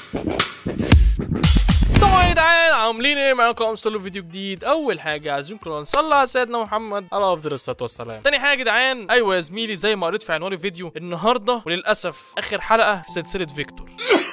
السلام عليكم يا جدعان عاملين ايه معاكم صلوا فيديو جديد اول حاجه عايزين كلنا نصلي على سيدنا محمد على افضل الصلاه والسلام تاني حاجه يا جدعان ايوه يا زميلي زي ما قريت في عنوان الفيديو النهارده وللاسف اخر حلقه في سلسله فيكتور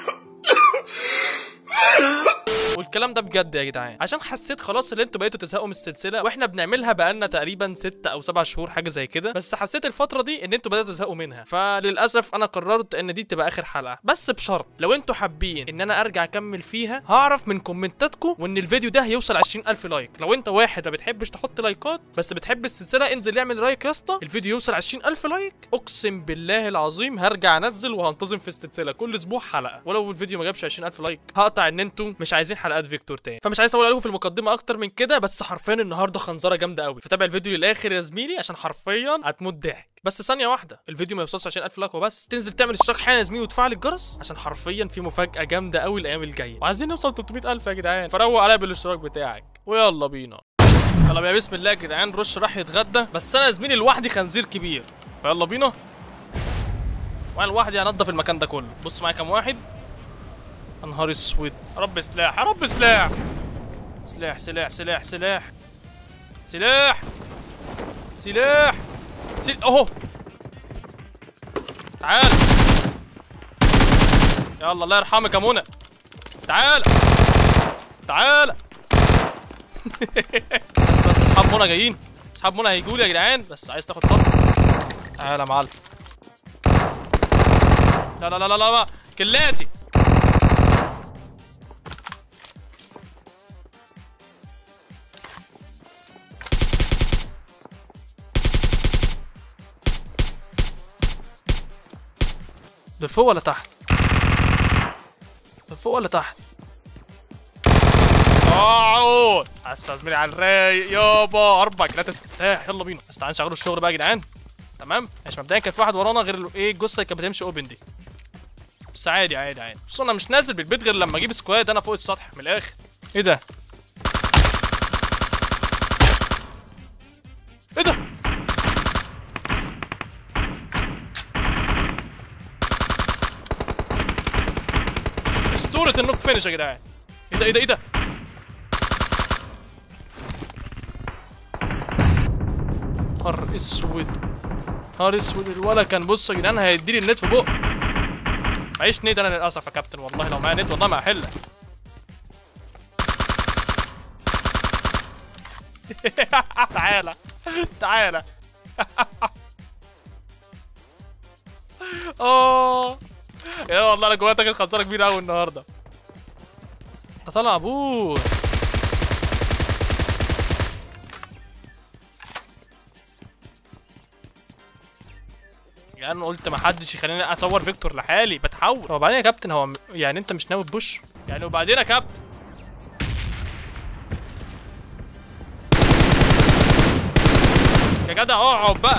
والكلام ده بجد يا جدعان عشان حسيت خلاص ان انتوا بقيتوا تزهقوا من السلسله واحنا بنعملها بقالنا تقريبا ستة او سبعة شهور حاجه زي كده بس حسيت الفتره دي ان انتوا بداتوا تزهقوا منها فللاسف انا قررت ان دي تبقى اخر حلقه بس بشرط لو انتوا حابين ان انا ارجع اكمل فيها هعرف من كومنتاتكم وان الفيديو ده هيوصل 20000 لايك لو انت واحد ما بتحبش تحط لايكات بس بتحب السلسله انزل اعمل لايك يا اسطى الفيديو يوصل 20000 لايك اقسم بالله العظيم هرجع انزل وهنتظم في السلسله كل اسبوع حلقه ولو الفيديو ما جابش 20000 لايك هقطع ان انتوا مش عايزين حلقات فيكتور تاني فمش عايز اطول عليكم في المقدمه اكتر من كده بس حرفيا النهارده خنزره جامده قوي فتابع الفيديو للاخر يا زميلي عشان حرفيا هتموت ضحك بس ثانيه واحده الفيديو ما يوصلش 20000 لايك وبس تنزل تعمل اشتراك حالا يا زميلي وتفعل الجرس عشان حرفيا في مفاجاه جامده قوي الايام الجايه وعايزين نوصل 300000 يا جدعان فروق عليا بالاشتراك بتاعك ويلا بينا يلا بينا بسم الله يا جدعان رش راح يتغدى بس انا يا زميلي لوحدي خنزير كبير فيلا بينا وانا لوحدي هنضف المكان ده كله بص معايا كام واحد يا نهار اسود يا رب سلاح يا رب سلاح سلاح سلاح سلاح سلاح سلاح سلاح سلاح اهو تعال يلا الله يرحمك يا منى تعال تعال بس بس اصحاب منى جايين اصحاب منى هيجوا لي يا جدعان بس عايز تاخد خط تعال يا معلم لا لا لا لا لا كلاتي دول فوق ولا تحت؟ دول فوق ولا تحت؟ اقعد بس يا زميلي على الرايق يابا اربع كيلات استفتاح يلا بينا بس تعالى نشغلوا الشغل بقى يا جدعان تمام ماشي مبدئيا كان في واحد ورانا غير ال- ايه الجثه اللي كانت بتمشي اوبن دي بس عادي عادي عادي بص انا مش نازل بالبيت غير لما اجيب سكواد انا فوق السطح من الاخر ايه ده؟ ايه ده؟ اسطورة النوك فينش يا جدعان ايه ده ايه ده ايه ده نهار اسود نهار اسود الولا كان بص يا جدعان هيديلي النت في بق معيش نيد انا للاسف يا كابتن والله لو معايا نت والله ما هحلك تعالى تعالى اه يا والله انا جوايا تاخد خساره كبيره قوي النهارده انت طالع ابوه يعني انا قلت ما حدش يخليني اصور فيكتور لحالي بتحول طب وبعدين يا كابتن هو م- يعني انت مش ناوي تبوش يعني وبعدين يا كابتن يا جدع اقعد بقى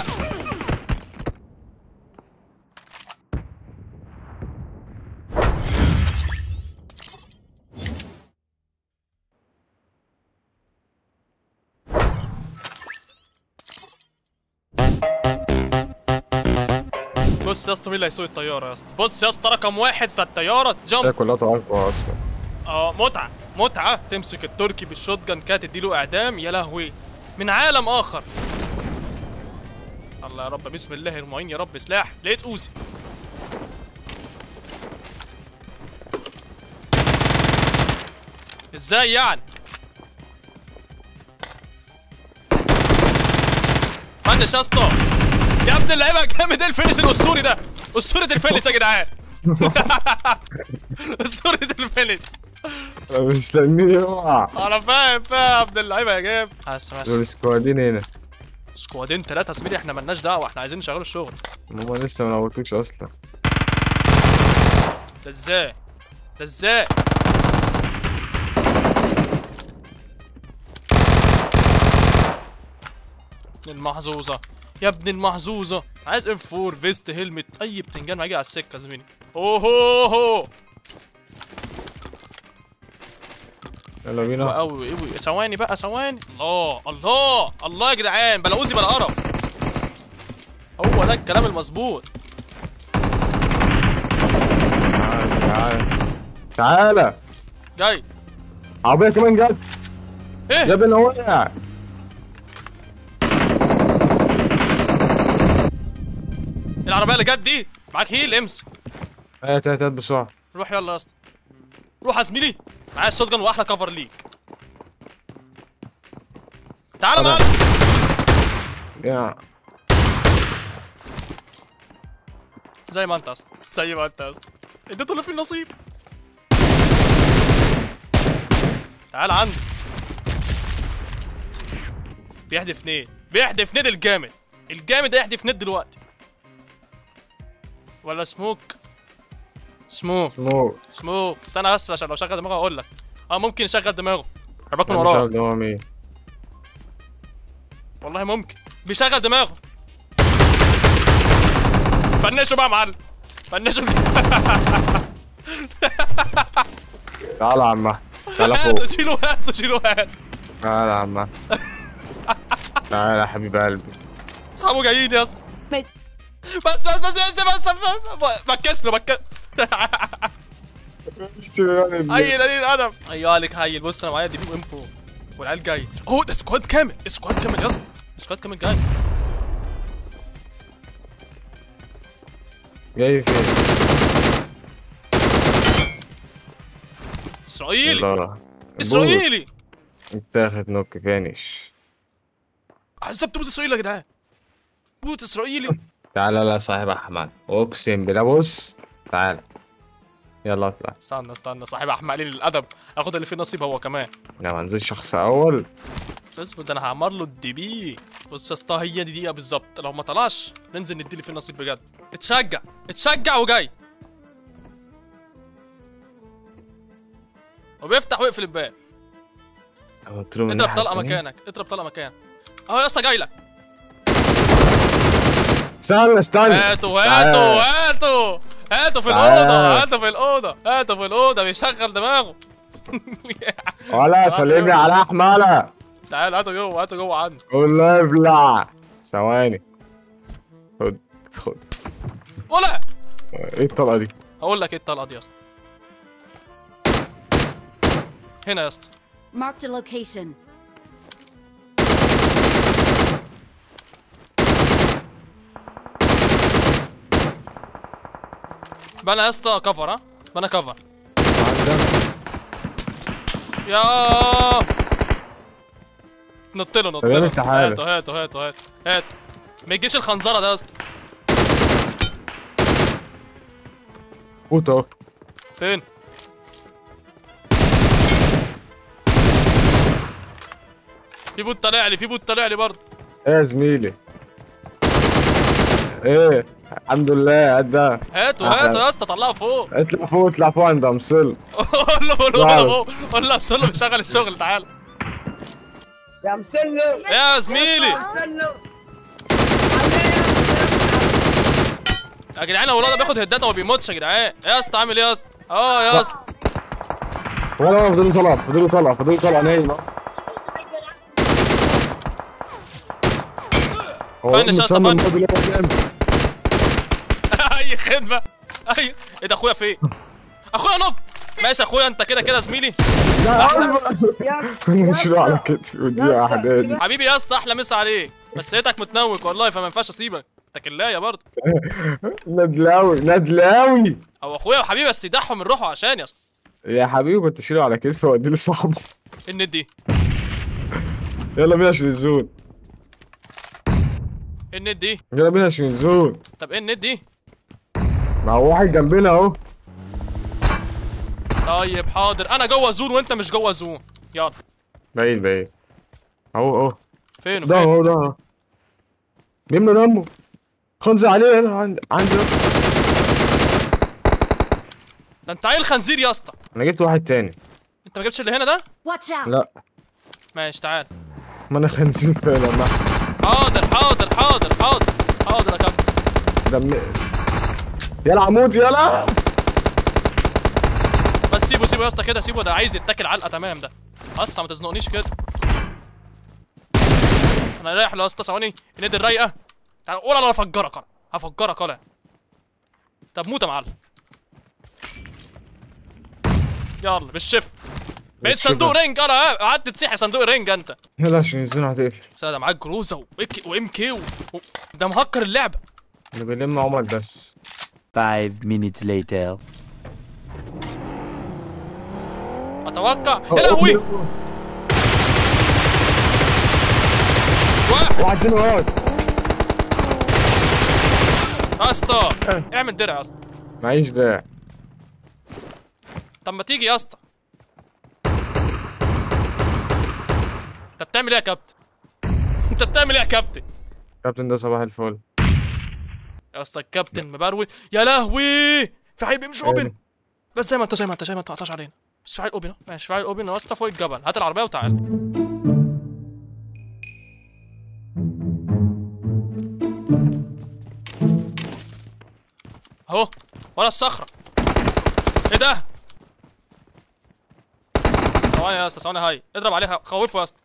بص يا اسطى مين اللي هيسوق الطياره يا اسطى بص يا اسطى رقم واحد في الطياره هي جامب كلها تعرفها اصلا اه متعه متعه تمسك التركي بالشوت جان كده تديله اعدام يا لهوي من عالم اخر الله يا رب بسم الله المعين يا رب سلاح لقيت اوزي ازاي يعني فنش يا اسطى يا ابن اللعيبه جامد ايه الفينش الاسطوري ده اسطوره الفينش يا جدعان اسطوره الفينش أنا مستنيه يقع انا فاهم فاهم يا ابن اللعيبه يا جاب بس بس دول سكوادين هنا سكوادين ثلاثه زميلي احنا مالناش دعوه احنا عايزين نشغلوا الشغل هما لسه ما نوتوش اصلا ده ازاي ده ازاي ابن المحظوظه يا ابن المحظوظه عايز ام 4 فيست هيلمت اي بتنجان هيجي على السكه يا زميلي اوهو هو يلا بينا قوي قوي ثواني بقى ثواني الله الله الله يا جدعان بلا اوزي بلا قرف هو ده الكلام المظبوط تعال تعال تعالى جاي عربيه كمان جت يا ايه ابني انا وقع العربيه اللي جت دي معاك هيل امسك هات هات هات بسرعه روح يلا يا اسطى روح يا زميلي معايا الشوت جن واحلى كفر ليك تعالى أنا- معانا يا زي ما انت اصلا زي ما انت اصلا اديته اللي في النصيب تعال عندي بيحدف نيد بيحدف نيد الجامد الجامد ده يحدف نيد دلوقتي ولا سموك سموك سموك سموك استنى بس عشان لو شغل دماغه اقول لك اه ممكن يشغل دماغه عرباك من أنا مش عارف وراه ده هو مين والله ممكن بيشغل دماغه فنشوا بقى يا معلم فنشوا تعالى يا عم أحمد. تعالى فوق هاتوا شيلوا هاتوا شيلوا هاتوا تعالى يا عم أحمد. تعالى يا حبيب قلبي اصحابه جايين يا اسطى ميت. بس بس بس بس بس بكس له بكس اي دليل ادم ايوه عليك هايل بص انا معايا دي بي ام 4 والعيال جاي اهو ده سكواد كامل سكواد كامل يا اسطى سكواد كامل جاي جاي فين اسرائيلي الله اسرائيلي اتاخد نوك فينش عذبت بوت اسرائيلي يا جدعان بوت اسرائيلي تعالى لا صاحب احمد اقسم بالله بص تعالى يلا اطلع استنى استنى صاحب احمد قليل الادب اخد اللي فيه نصيب هو كمان لا ما نزلش شخص اول اصبر ده انا هعمر له الدي بي بص يا اسطى هي دي دقيقه بالظبط لو ما طلعش ننزل ندي اللي فيه نصيب بجد اتشجع اتشجع وجاي وبيفتح ويقفل الباب قلت له من اضرب الناحية طلقه التانية. مكانك اضرب طلقه مكانك اهو يا اسطى جاي لك استنى استنى هاتوا تعال. هاتوا هاتوا هاتوا في تعال. الاوضه هاتوا في الاوضه هاتوا في الاوضه بيشغل دماغه ولا سلمي على احمد تعال هاتوا جوه هاتوا جوه عنده والله ابلع ثواني خد خد ولا ايه الطلقه دي هقول لك ايه الطلقه دي يا اسطى هنا يا اسطى Marked a location. بنا يا اسطى كفر ها بنا كفر عندك يا نط له نط طب يا له بنت تعالى. هاتوا هاتوا هاتوا هاتوا هاتوا ما يجيش الخنزره ده يا اسطى فوت اهو فين في بوت طالع لي في بوت طالع لي برضه ايه يا زميلي ايه الحمد لله قد ده هاتوا أحلى. هاتوا يا اسطى طلعوا فوق اطلع فوق اطلع فوق عند امصل قول له قول له واو. قول له قول له ابصر له بيشغل الشغل تعالى يا مسلم يا زميلي مسلم يا جدعان هو الولد ده بياخد هدات وما بيموتش يا جدعان يا اسطى عامل ايه يا اسطى اه يا اسطى ولا ولا فضلوا طلع فضلوا طلع فضلوا طلع نايم أهو. هو فنش يا اسطى، مصمم فنش. برضه ليه قدام؟ اي خدمه اي ايه ده اخويا فين اخويا نط ماشي يا اخويا انت كده كده زميلي يا شنو على كتفي ودي احدادي حبيبي يا اسطى احلى مسا عليك بس لقيتك متنوك والله فما ينفعش اسيبك انت كلايه برضه ندلاوي ندلاوي او اخويا وحبيبي بس يضحوا من روحه عشان يا اسطى يا حبيبي كنت شيله على كتفي واديه لصاحبه ايه الند دي يلا بينا عشان الزون ايه الند دي يلا بينا عشان الزون طب ايه الند دي ما هو واحد جنبنا اهو طيب حاضر انا جوه زون وانت مش جوه زون يلا بعيد بعيد اهو اهو فين ده وفين اهو ده اهو بيملى دمه خنزة عليه هنا عند عندي ده انت عيل خنزير يا اسطى انا جبت واحد تاني انت ما جبتش اللي هنا ده Watch out! لا ماشي تعال ما انا خنزير فعلا ما حاضر حاضر حاضر حاضر حاضر يا كابتن دم يلا عمود يلا بس سيبه سيبه يا اسطى كده سيبه ده عايز يتاكل علقه تمام ده بس ما تزنقنيش كده انا رايح له يا اسطى ثواني اليد الرايقه تعال ولا انا هفجرك انا هفجرك انا طب موت يا معلم يلا بالشف بقيت بالشفا. صندوق رينج انا ها، قعدت تسيح صندوق رينج انت يلا عشان الزون هتقفل بس انا ده معاك جروزه وام كي و... و... ده مهكر اللعبه انا بلم عمر بس Five minutes later. اتوقع يا لهوي واحد واحد فين وقت يا اسطى اعمل درع يا اسطى معيش ده طب ما تيجي يا اسطى انت بتعمل ايه يا كابتن انت بتعمل ايه يا كابتن كابتن ده صباح الفل يا اسطى الكابتن مبرول يا لهوي في عيب مش اوبن أيوة. بس زي ما انت زي ما انت زي ما انت ما تقطعش علينا بس في عيل اوبن أهو. ماشي في عيل اوبن يا اسطى فوق الجبل هات العربيه وتعال اهو ولا الصخره ايه ده ثواني يا اسطى ثواني هاي اضرب عليها خوفه يا اسطى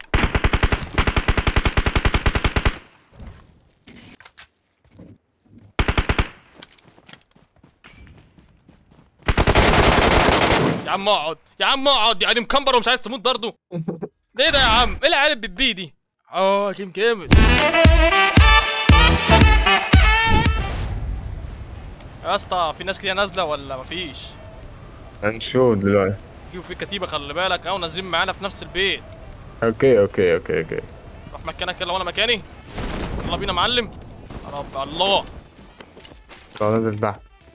يا عم اقعد يا عم اقعد يعني مكمبر ومش عايز تموت برضه ده ايه ده يا عم ايه العيال البيبي دي اه جيم جامد يا اسطى في ناس كده نازله ولا مفيش هنشوف دلوقتي في وفي كتيبه خلي بالك او نازلين معانا في نفس البيت اوكي اوكي اوكي اوكي روح مكانك يلا وانا مكاني يلا بينا معلم يا رب الله تعال ننزل تحت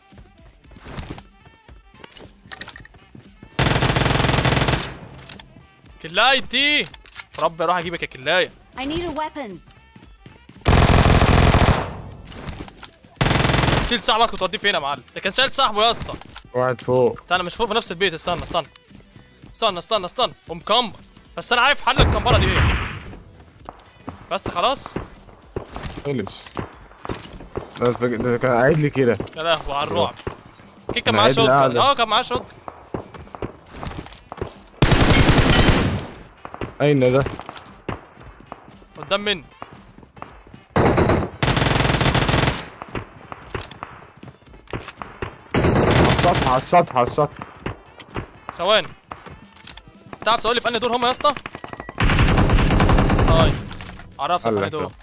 كلايتي ربي اروح اجيبك يا كلايه I need a weapon. شيل صاحبك وتوديه فين يا معلم ده كان شايل صاحبه يا اسطى واحد فوق استنى مش فوق في نفس البيت استنى استنى استنى استنى استنى ومكمبر بس انا عارف حل الكمبره دي ايه بس خلاص خلص ده فاكر- ده كان قاعد لي كده يا لهوي على الرعب كيك كان أنا معاه عيد شوت القعدة. اه كان معاه شوت اين ده قدام مني على السطح على السطح على السطح ثواني تعرف تقول لي في انهي دور هم يا اسطى؟ طيب عرفت في قال انهي لك دور لا.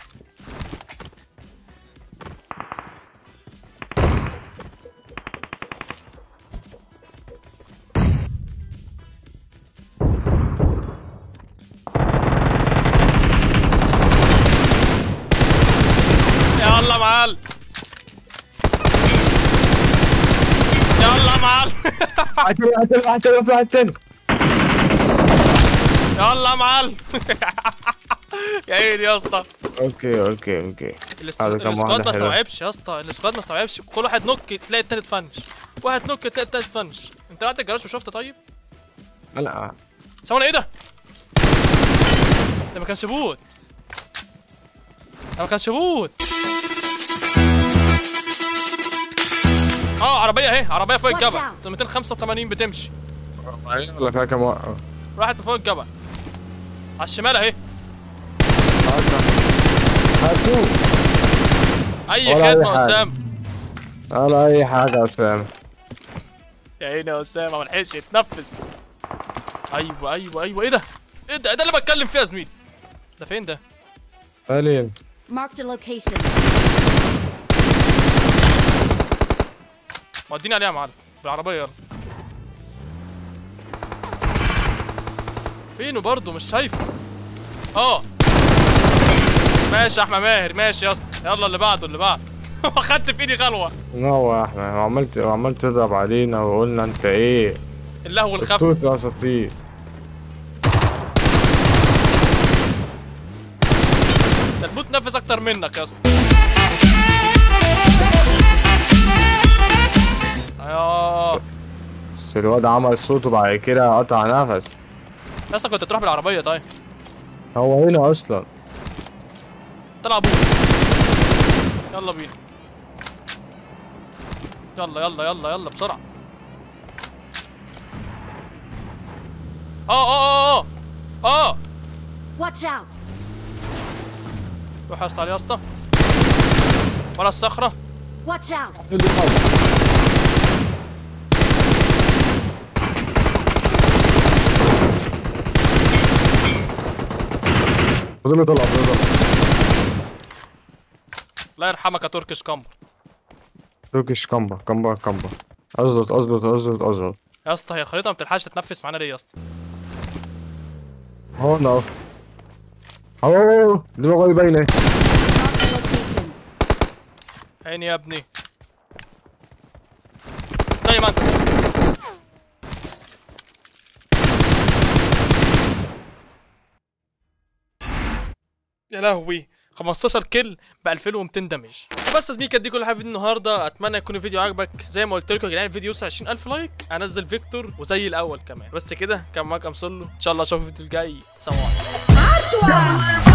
يلا معال يلا معال واحد تاني واحد تاني واحد تاني واحد تاني يلا معال يا عيني يا اسطى اوكي اوكي اوكي الاس- هذا كان السكواد واحدة ما حلوة. استوعبش يا اسطى السكواد ما استوعبش كل واحد نوك تلاقي التاني اتفنش واحد نوك تلاقي التاني اتفنش انت قعدت الجراج وشفت طيب لا ثواني ايه ده ده ما كانش بوت ده ما كانش بوت اه عربيه اهي عربيه فوق Watch الجبل out. 285 بتمشي ولا فيها كام وقت راحت فوق الجبل على الشمال اهي هاتوا اي ولا أي خدمه يا حاجة. اسامه ولا اي حاجه يا اسامه يا عيني يا اسامه ما لحقش يتنفس ايوه ايوه ايوه ايه ده ايه ده ده اللي بتكلم فيها يا زميلي ده فين ده سليم Marked a location. وديني عليها يا معلم بالعربيه يلا فينه برضه مش شايفه اه ماشي يا احمد ماهر ماشي يا اسطى يلا اللي بعده اللي بعده ما خدش في ايدي خلوه هو يا احمد وعملت وعملت تضرب علينا وقلنا انت ايه اللهو الخف اسطوره الاساطير ده البوت نفس اكتر منك يا اسطى اه بس الواد عمل صوت وبعد كده قطع نفس يا اسطى كنت تروح بالعربيه طيب هو هنا اصلا طلع ابوك يلا بينا يلا يلا يلا يلا بسرعة اه اه اه اه اه Watch out! روح يا اسطى عليه يا اسطى ورا الصخرة Watch out! فضل يطلع فضل يطلع الله يرحمك يا تركش كامبر تركش كامبا كامبا كامبا ازلط ازلط ازلط ازلط يا اسطى هي الخريطه ما بتلحقش تتنفس معانا ليه يا اسطى هون اهو اهو دماغه باينه Marked a location. عيني يا ابني زي ما انت يا لهوي 15 كيل ب 2200 دمج بس يا زميلي كانت دي كل حاجه في فيديو النهارده اتمنى يكون الفيديو عجبك زي ما قلت لكم يا جدعان الفيديو يوصل 20000 لايك انزل فيكتور وزي الاول كمان بس كده كان معاك امسلو ان شاء الله اشوفكم في الفيديو الجاي سلام عليكم